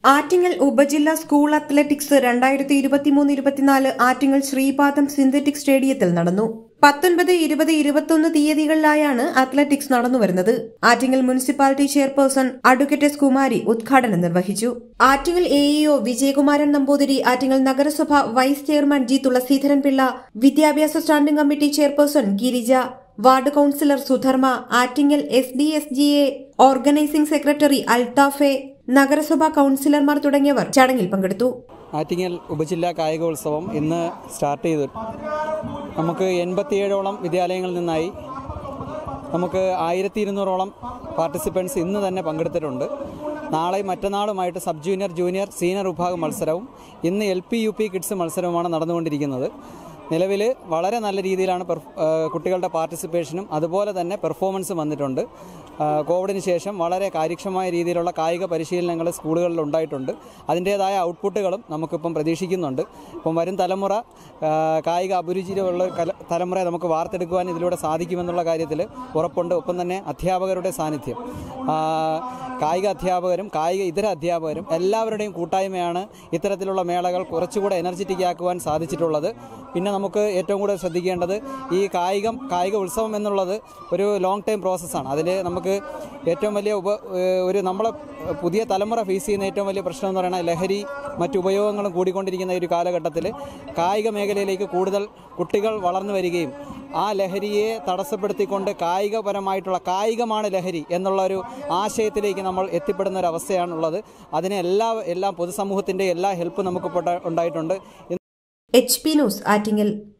ആറ്റിങ്ങൽ ഉപജില്ലാ school athletics രണ്ടായിരത്തി ഇരുപത്തിമൂന്ന് ഇരുപത്തിനാല് ആറ്റിങ്ങൽ ശ്രീപാദം സിന്തറ്റിക് സ്റ്റേഡിയത്തിൽ നടന്നു പത്തൊൻപത് ഇരുപത് ഇരുപത്തൊന്ന് തീയതികളിലായാണ് അത്ലറ്റിക്സ് നടന്നുവരുന്നത് Attingal municipality chairperson advocate S Kumari ഉദ്ഘാടനം നിർവഹിച്ചു ആറ്റിങ്ങൽ എഇഒ വിജയകുമാരൻ നമ്പൂതിരി ആറ്റിങ്ങൽ നഗരസഭ vice chairman G Thulaseedharan Pillai വിദ്യാഭ്യാസ standing committee chairperson Girija ward councillor Sudharma Attingal S D S G A organising secretary അൽത്താഫെ നഗരസഭാ കൌൺസിലർമാർ തുടങ്ങിയവർ ചടങ്ങിൽ പങ്കെടുത്തു ആറ്റിങ്ങൽ ഉപജില്ലാ കായികോത്സവം ഇന്ന് സ്റ്റാർട്ട് ചെയ്തു നമുക്ക് എൺപത്തിയേഴോളം വിദ്യാലയങ്ങളിൽ നിന്നായി നമുക്ക് ആയിരത്തി ഇരുന്നൂറോളം പാർട്ടിസിപ്പൻസ് ഇന്ന് തന്നെ പങ്കെടുത്തിട്ടുണ്ട് നാളെ മറ്റന്നാളുമായിട്ട് സബ് ജൂനിയർ ജൂനിയർ സീനിയർ വിഭാഗം മത്സരവും ഇന്ന് L P U P kids മത്സരവുമാണ് നടന്നുകൊണ്ടിരിക്കുന്നത് നിലവിൽ വളരെ നല്ല രീതിയിലാണ് പെർഫ്- ആ, കുട്ടികളുടെ പാർട്ടിസിപ്പേഷനും അതുപോലെ തന്നെ പെർഫോമൻസും വന്നിട്ടുണ്ട് ആ, കോവിഡിന് ശേഷം വളരെ കാര്യക്ഷമമായ രീതിയിലുള്ള കായിക പരിശീലനങ്ങൾ സ്കൂളുകളിൽ ഉണ്ടായിട്ടുണ്ട് അതിൻ്റേതായ ഔട്ട്പുട്ടുകളും നമുക്കിപ്പം പ്രതീക്ഷിക്കുന്നുണ്ട് ഇപ്പം വരും തലമുറ ആ, കായിക അഭിരുചിയിലുള്ള കല- തലമുറയെ നമുക്ക് വാർത്തെടുക്കുവാൻ ഇതിലൂടെ സാധിക്കുമെന്നുള്ള കാര്യത്തിൽ ഉറപ്പുണ്ട് ഒപ്പം തന്നെ അധ്യാപകരുടെ സാന്നിധ്യം ആ, കായിക അധ്യാപകരും കായിക ഇതര അധ്യാപകരും എല്ലാവരുടെയും കൂട്ടായ്മയാണ് ഇത്തരത്തിലുള്ള മേളകൾ കുറച്ചുകൂടെ എനർജറ്റിക് ആക്കുവാൻ സാധിച്ചിട്ടുള്ളത് പിന്നെ നമുക്ക് ഏറ്റവും കൂടുതൽ ശ്രദ്ധിക്കേണ്ടത് ഈ കായികം കായിക ഉത്സവം എന്നുള്ളത് ഒരു ലോങ് ടൈം പ്രോസസ്സാണ് അതിൽ നമുക്ക് ഏറ്റവും വലിയ ഉപ ഏഹ് ഒരു നമ്മളെ പുതിയ തലമുറ ഫേസ് ചെയ്യുന്ന ഏറ്റവും വലിയ പ്രശ്നം എന്ന് പറയുന്നത് ലഹരി മറ്റു ഉപയോഗങ്ങളും കൂടിക്കൊണ്ടിരിക്കുന്ന ഈ ഒരു കാലഘട്ടത്തിൽ കായിക മേഖലയിലേക്ക് കൂടുതൽ കുട്ടികൾ വളർന്നു വരികയും ആ ലഹരിയെ തടസ്സപ്പെടുത്തിക്കൊണ്ട് കായികപരമായിട്ടുള്ള കായികമാണ് ലഹരി എന്നുള്ള ഒരു ആശയത്തിലേക്ക് നമ്മൾ എത്തിപ്പെടുന്ന ഒരു അവസ്ഥയാണുള്ളത് അതിന് എല്ലാ എല്ലാ പൊതുസമൂഹത്തിൻ്റെ എല്ലാ ഹെൽപ്പും നമുക്ക് ഉണ്ടായിട്ടുണ്ട് എച്ച് പി ന്യൂസ് ആറ്റിങ്ങൽ